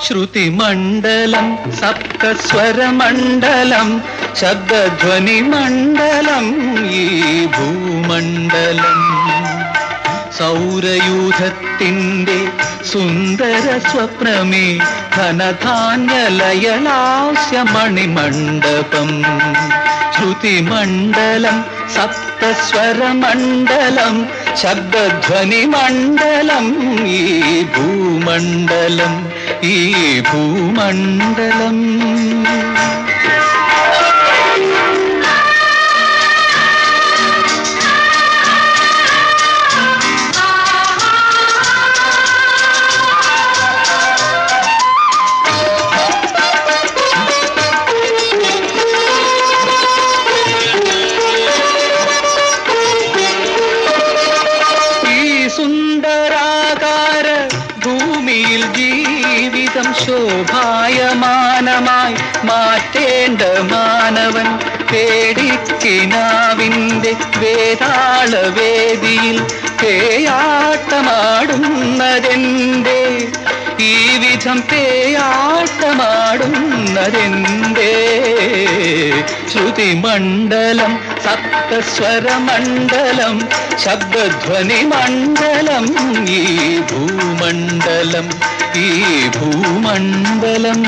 ശ്രുതിമണ്ഡലം സപ്തസ്വരമണ്ഡലം ശബ്ദധ്വനിമണ്ഡലം ഈ ഭൂമണ്ഡലം സൗരയൂഥത്തിൻ്റെ സുന്ദര സ്വപ്നമേ ധനധാന്യലയലാസ്യമണിമണ്ഡപം ശ്രുതിമണ്ഡലം സപ്തസ്വരമണ്ഡലം ശബ്ദധ്വനിമണ്ഡലം ഈ ഭൂമണ്ഡലം ഈ ഭൂമണ്ഡലം ഈ സുന്ദരാകാര ഭൂമിയിൽ ജീവിതം ശോഭായമാനമായി മാറ്റേണ്ട മാനവൻ പേടിക്കിനാവിൻ്റെ വേതാളവേദിയിൽ പേയാട്ടമാടുന്നതെന്തേ ഈ വിധം പേയാട്ടമാടുന്നതെന്തേ ശ്രുതിമണ്ഡലം സപ്തസ്വരമണ്ഡലം ശബ്ദധ്വനിമണ്ഡലം ഈ ഭൂമണ്ഡലം ഈ ഭൂമണ്ഡലം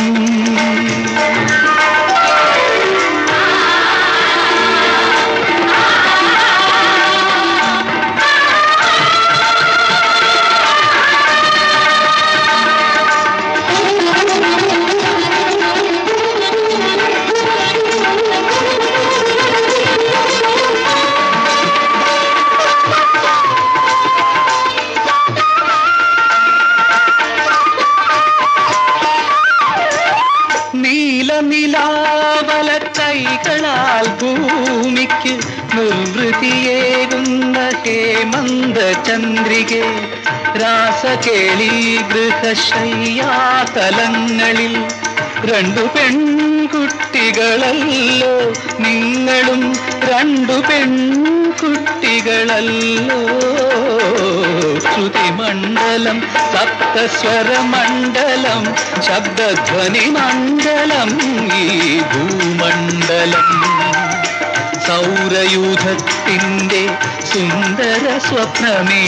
നീലനിലാവല കൈകളാൽ ഭൂമിക്ക് നിർവൃതിയേകുന്ന ഹേമന്ത ചന്ദ്രികെ രാസകേളി ഗൃഹശയ്യാതലങ്ങളിൽ രണ്ടു പെൺകുട്ടികളല്ലോ നിങ്ങളും രണ്ടു പെൺകുട്ടികളല്ലോ ശ്രുതിമണ്ഡലം സപ്തസ്വരമണ്ഡലം ശബ്ദധ്വനിമണ്ഡലം ഈ ഭൂമണ്ഡലം സൗരയൂഥത്തിൻ്റെ സുന്ദര സ്വപ്നമേ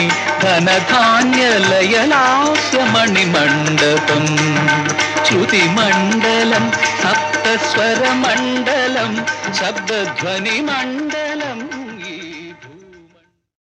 ധനധാന്യലയലാസ്യമണിമണ്ഡപം ശ്രുതിമണ്ഡലം സപ്തസ്വരമണ്ഡലം ശബ്ദധ്വനിമണ്ഡലം